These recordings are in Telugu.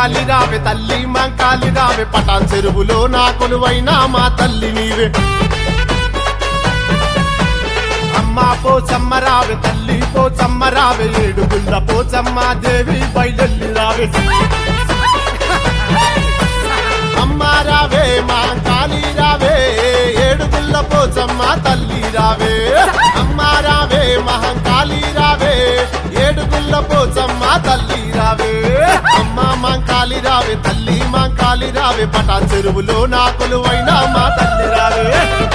మంకాలి రావే తల్లి మంకాలి రావే పటాన్ చెరువులో నా కొలువైనా మా తల్లి నీవే అమ్మా పోచమ్మ రావే తల్లి పోచమ్మ రావే ఏడుగుండ పోచమ్మ దేవి బయలెల్లి రావే అమ్మ రావే మా కాళీ రావే ఏడుగుల్ల పోచమ్మ తల్లి రావే అమ్మ రావే మహంకాళీ రావే ఏడుగుల్ల పోచమ్మ తల్లి రావే అమ్మ మంకాళి రావే తల్లి మంకాళి రావే పటా చెరువులో నా కొలువైనా మా తల్లి రావే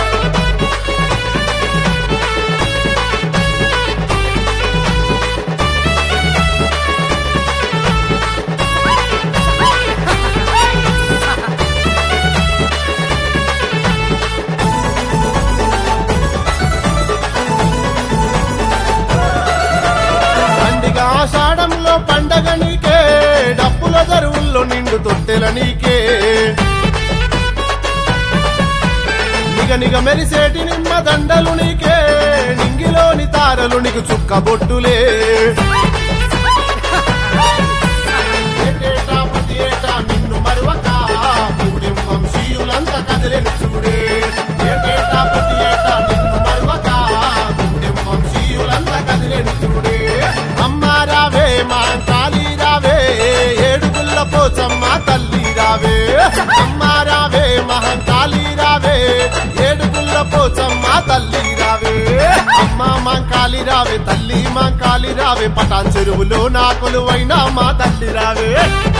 పండిగా ఆషాఢంలో పండగ నీకే డప్పుల దరువుల్లో నిండు తొట్టెల నీకే నిగ నిగ మెరిసేటి నిమ్మ దండలు నీకే నింగిలోని తారలు నీకు చుక్క బొట్టులే ఏటేటా ప్రతి ఏటా నిన్ను మరువక పూడెం వంశీయులంతా కదిలేను చూడే ఏటేటా ప్రతి ఏటా నిన్ను మరువక పూడెం వంశీయులంతా కదిలేను చూడే అమ్మ రావే మా కాళీ రావే ఏడుగుల్ల పోచమ్మ తల్లి రావే అమ్మ రావే మహంకాళీ రావే ఏడుగుల్ల పోచమ్మ తల్లి రావే అమ్మ మంకాళి రావే తల్లి మంకాళి రావే పటాన్ చెరువులో నా కొలువైనా మా తల్లి రావే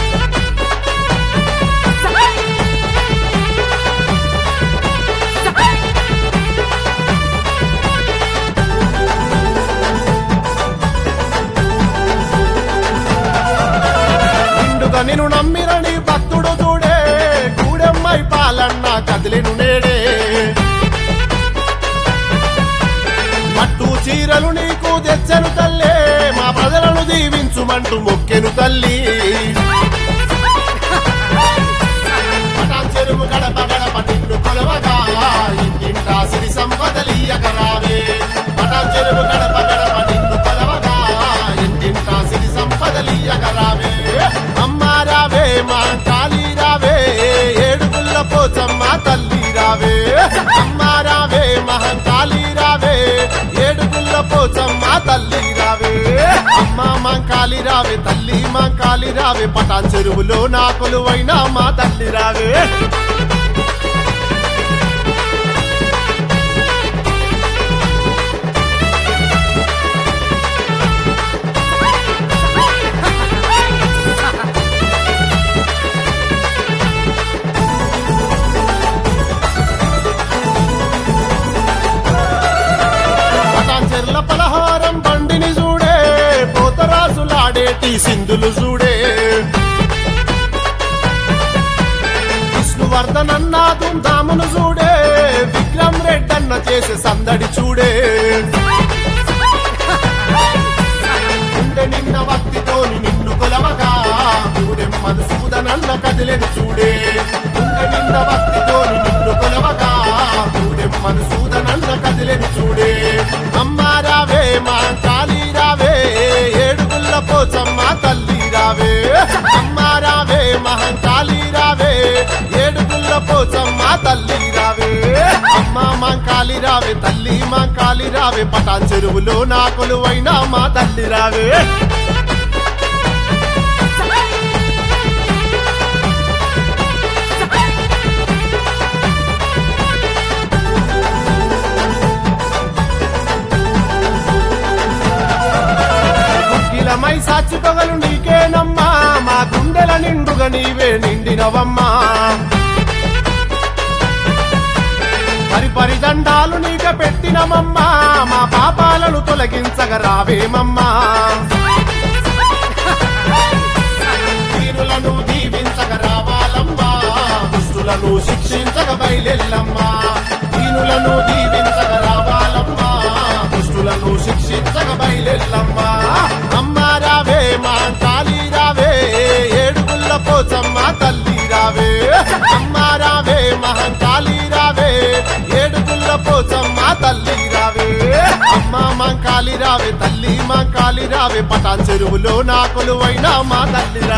నిండుగా నిన్ను నమ్మిరని భక్తుడు చూడే గూడెమ్మై పాలన్న కదిలిను నేడే పట్టు చీరలు నీకు తెచ్చను తల్లే మా ప్రజలను దీవించుమంటూ మొక్కెను తల్లి పటాన్ చెరువు గడప గడప నిన్ను కొలవగా ఇంటింటా సిరి సంపదలీయక రావే పటాన్ చెరువు గడప గడప నిన్ను కొలవగా ఇంటింటా సిరి సంపదలీయక రావే అమ్మ రావే మా కాళీ రావే ఏడుగుల్ల పోచమ్మ తల్లి రావే అమ్మ రావే మహంకాళీ రావే ఏడుగుల్ల పోచమ్మ తల్లి రావే అమ్మ మంకాళి రావే తల్లి మంకాళి రావే పటాన్ చెరువులో నా కొలువైనా మా తల్లి రావే పటాన్చెర్ల పలహారం బండిని చూడే పోతరాసులాడేటి సింధులు చూడే విష్ణువర్ధనన్న ధూమ్ధామును చూడే విక్రమ్ రెడ్డన్న చేసే సందడి చూడే గుండె నిన్న భక్తితోని నిన్ను కొలవగా గూడెం మధుసూదనన్న కదిలేను చూడే గుండె నిన్న భక్తితోని నిన్ను కొలవగా గూడెం మధుసూదనన్న కదిలేను చూడే అమ్మ రావే మా కాళీ రావే ఏడుగుల్ల పోచమ్మ తల్లి రావే అమ్మ రావే మహంకాళీ రావే ఏడుగుల్ల పోచమ్మ తల్లి రావే అమ్మ మంకాళి రావే తల్లి మంకాళి రావే పటాన్ చెరువులో నా కొలువైనా మా తల్లి రావే గుగ్గిలమై సాచి పొగలు నీకేనమ్మా మా గుండెల నిండుగా నీవే నిండినవమ్మా పరి పరి దండాలు నీక పెట్టినమమ్మా మా పాపాలను తొలగించగ రావేమమ్మా వీరులను దీవించగ రావాలమ్మా దుష్టులను శిక్షించగ బయలెల్లమ్మా దీనులను దీవించగ రావాలమ్మా దుష్టులను శిక్షించగ బయలెల్లమ్మా అమ్మ రావే మా కాళీ రావే ఏడుగుల్ల పోచమ్మ తల్లి రావే అమ్మ రావే మహంకాళీ రావే ఏడుగుల్ల పోచమ్మ తల్లి రావే అమ్మ మంకాళి రావే తల్లి మంకాళి రావే పటాన్ చెరువులో నా కొలువైనా మా తల్లి